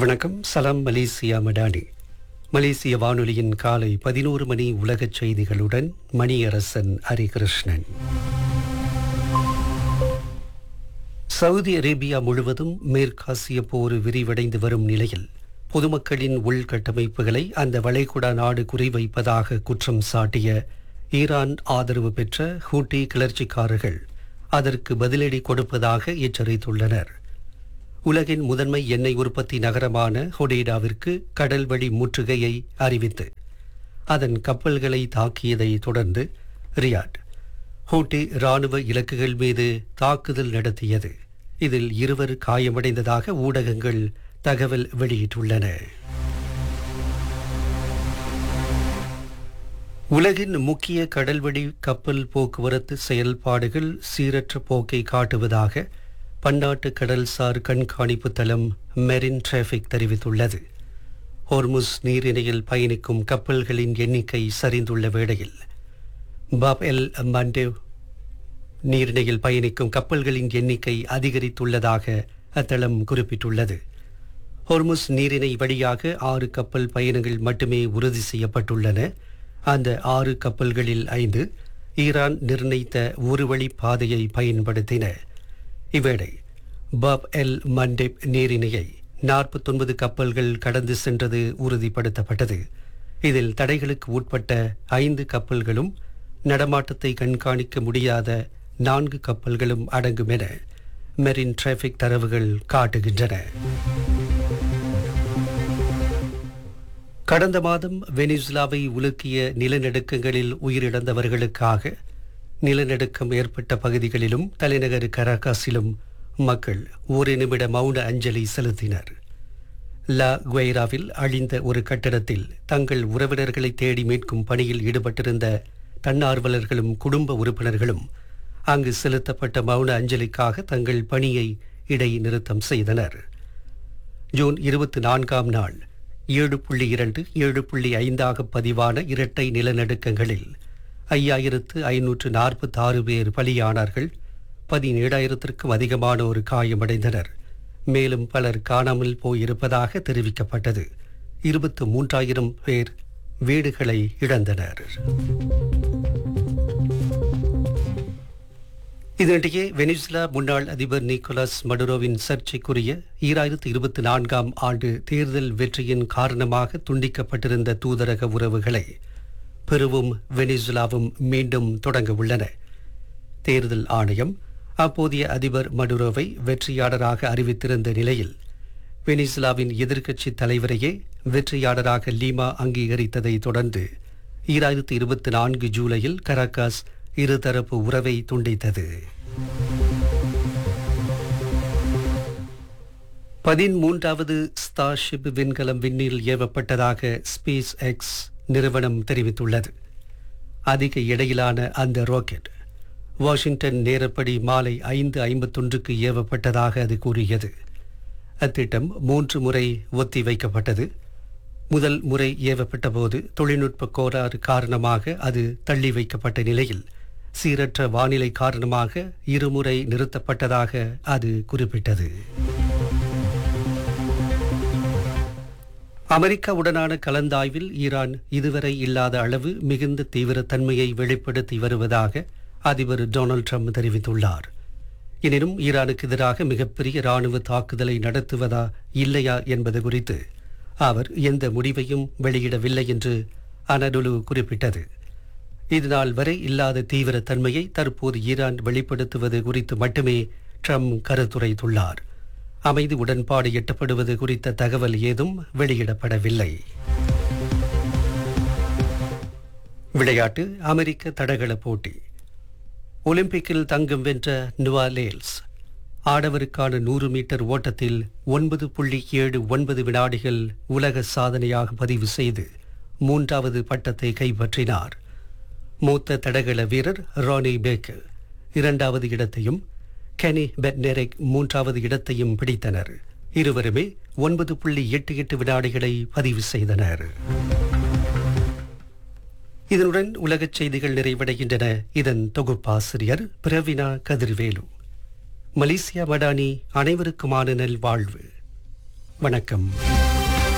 வணக்கம் சலாம் மலேசியா மடானி மலேசிய வானொலியின் காலை பதினோரு மணி உலகச் செய்திகளுடன் மணியரசன் ஹரிகிருஷ்ணன் சவுதி அரேபியா முழுவதும் மேற்காசிய போர் விரிவடைந்து வரும் நிலையில் பொதுமக்களின் உள்கட்டமைப்புகளை அந்த வளைகுடா நாடு குறிவைப்பதாக குற்றம் சாட்டிய ஈரான் ஆதரவு பெற்ற ஹூட்டி கிளர்ச்சிக்காரர்கள் அதற்கு பதிலடி கொடுப்பதாக எச்சரித்துள்ளனர் உலகின் முதன்மை எண்ணெய் உற்பத்தி நகரமான ஹொடேடாவிற்கு கடல் வழி முற்றுகையை அறிவித்து அதன் கப்பல்களை தாக்கியதை தொடர்ந்து ரியாட் ஹூட்டி ராணுவ இலக்குகள் மீது தாக்குதல் நடத்தியது இதில் இருவர் காயமடைந்ததாக ஊடகங்கள் தகவல் வெளியிட்டுள்ளன உலகின் முக்கிய கடல்வழி கப்பல் போக்குவரத்து செயல்பாடுகள் சீரற்ற போக்கை காட்டுவதாக பன்னாட்டு கடல்சார் கண்காணிப்பு தளம் மெரின் டிராஃபிக் தெரிவித்துள்ளது ஹோர்முஸ் நீரிணையில் பயணிக்கும் கப்பல்களின் எண்ணிக்கை சரிந்துள்ள வேளையில் பாப் எல் மண்டேவ் நீரிணையில் பயணிக்கும் கப்பல்களின் எண்ணிக்கை அதிகரித்துள்ளதாக அத்தளம் குறிப்பிட்டுள்ளது ஹொர்முஸ் நீரிணை வழியாக ஆறு கப்பல் பயணங்கள் மட்டுமே உறுதி செய்யப்பட்டுள்ளன அந்த ஆறு கப்பல்களில் ஐந்து ஈரான் நிர்ணயித்த ஒரு வழி பாதையை பயன்படுத்தின இவ்வேளை பாப் எல் மண்டேப் நீரிணையை நாற்பத்தொன்பது கப்பல்கள் கடந்து சென்றது உறுதிப்படுத்தப்பட்டது இதில் தடைகளுக்கு உட்பட்ட ஐந்து கப்பல்களும் நடமாட்டத்தை கண்காணிக்க முடியாத நான்கு கப்பல்களும் அடங்கும் என மெரின் டிராஃபிக் தரவுகள் காட்டுகின்றன கடந்த மாதம் வெனிசுலாவை உலுக்கிய நிலநடுக்கங்களில் உயிரிழந்தவர்களுக்காக நிலநடுக்கம் ஏற்பட்ட பகுதிகளிலும் தலைநகர் கராகாஸிலும் மக்கள் ஒரு நிமிட மௌன அஞ்சலி செலுத்தினர் லா குவைராவில் அழிந்த ஒரு கட்டடத்தில் தங்கள் உறவினர்களை தேடி மீட்கும் பணியில் ஈடுபட்டிருந்த தன்னார்வலர்களும் குடும்ப உறுப்பினர்களும் அங்கு செலுத்தப்பட்ட மௌன அஞ்சலிக்காக தங்கள் பணியை இடைநிறுத்தம் செய்தனர் ஜூன் இருபத்தி நான்காம் நாள் ஏழு புள்ளி இரண்டு ஏழு புள்ளி ஐந்தாக பதிவான இரட்டை நிலநடுக்கங்களில் ஐயாயிரத்து ஐநூற்று நாற்பத்தி ஆறு பேர் பலியானார்கள் பதினேழாயிரத்திற்கும் அதிகமானோர் காயமடைந்தனர் மேலும் பலர் காணாமல் போயிருப்பதாக தெரிவிக்கப்பட்டது இருபத்து மூன்றாயிரம் பேர் வீடுகளை இழந்தனர் இதனிடையே வெனிசுலா முன்னாள் அதிபர் நிக்கோலஸ் மடுரோவின் சர்ச்சைக்குரிய ஈராயிரத்து இருபத்தி நான்காம் ஆண்டு தேர்தல் வெற்றியின் காரணமாக துண்டிக்கப்பட்டிருந்த தூதரக உறவுகளை பெருவும் வெனிசுலாவும் மீண்டும் தொடங்க உள்ளன தேர்தல் ஆணையம் அப்போதைய அதிபர் மடுரோவை வெற்றியாளராக அறிவித்திருந்த நிலையில் வெனிசுலாவின் எதிர்க்கட்சி தலைவரையே வெற்றியாளராக லீமா அங்கீகரித்ததை தொடர்ந்து ஈராயிரத்து இருபத்தி நான்கு ஜூலையில் கராகாஸ் இருதரப்பு உறவை துண்டித்தது பதிமூன்றாவது ஸ்டார்ஷிப் விண்கலம் விண்ணில் ஏவப்பட்டதாக ஸ்பேஸ் எக்ஸ் நிறுவனம் தெரிவித்துள்ளது அதிக எடையிலான அந்த ராக்கெட் வாஷிங்டன் நேரப்படி மாலை ஐந்து ஐம்பத்தொன்றுக்கு ஏவப்பட்டதாக அது கூறியது அத்திட்டம் மூன்று முறை ஒத்தி வைக்கப்பட்டது முதல் முறை ஏவப்பட்ட போது தொழில்நுட்ப கோளாறு காரணமாக அது தள்ளி வைக்கப்பட்ட நிலையில் சீரற்ற வானிலை காரணமாக இருமுறை நிறுத்தப்பட்டதாக அது குறிப்பிட்டது அமெரிக்காவுடனான கலந்தாய்வில் ஈரான் இதுவரை இல்லாத அளவு மிகுந்த தீவிரத்தன்மையை வெளிப்படுத்தி வருவதாக அதிபர் டொனால்ட் ட்ரம்ப் தெரிவித்துள்ளார் எனினும் ஈரானுக்கு எதிராக மிகப்பெரிய ராணுவ தாக்குதலை நடத்துவதா இல்லையா என்பது குறித்து அவர் எந்த முடிவையும் வெளியிடவில்லை என்று அனடுலு குறிப்பிட்டது இதுநாள் வரை இல்லாத தீவிரத்தன்மையை தற்போது ஈரான் வெளிப்படுத்துவது குறித்து மட்டுமே ட்ரம்ப் கருத்துரைத்துள்ளார் அமைதி உடன்பாடு எட்டப்படுவது குறித்த தகவல் ஏதும் வெளியிடப்படவில்லை விளையாட்டு அமெரிக்க தடகள போட்டி ஒலிம்பிக்கில் தங்கம் வென்ற நுவா லேல்ஸ் ஆடவருக்கான நூறு மீட்டர் ஓட்டத்தில் ஒன்பது புள்ளி ஏழு ஒன்பது வினாடிகள் உலக சாதனையாக பதிவு செய்து மூன்றாவது பட்டத்தை கைப்பற்றினார் மூத்த தடகள வீரர் ரானி பேக்கர் இரண்டாவது இடத்தையும் கெனி பெட்னெரிக் மூன்றாவது இடத்தையும் பிடித்தனர் இருவருமே ஒன்பது புள்ளி எட்டு எட்டு வினாடிகளை பதிவு செய்தனர் இதனுடன் உலகச் செய்திகள் நிறைவடைகின்றன இதன் தொகுப்பாசிரியர் பிரவினா கதிர்வேலு மலேசியா மடானி அனைவருக்குமான நல்வாழ்வு வணக்கம்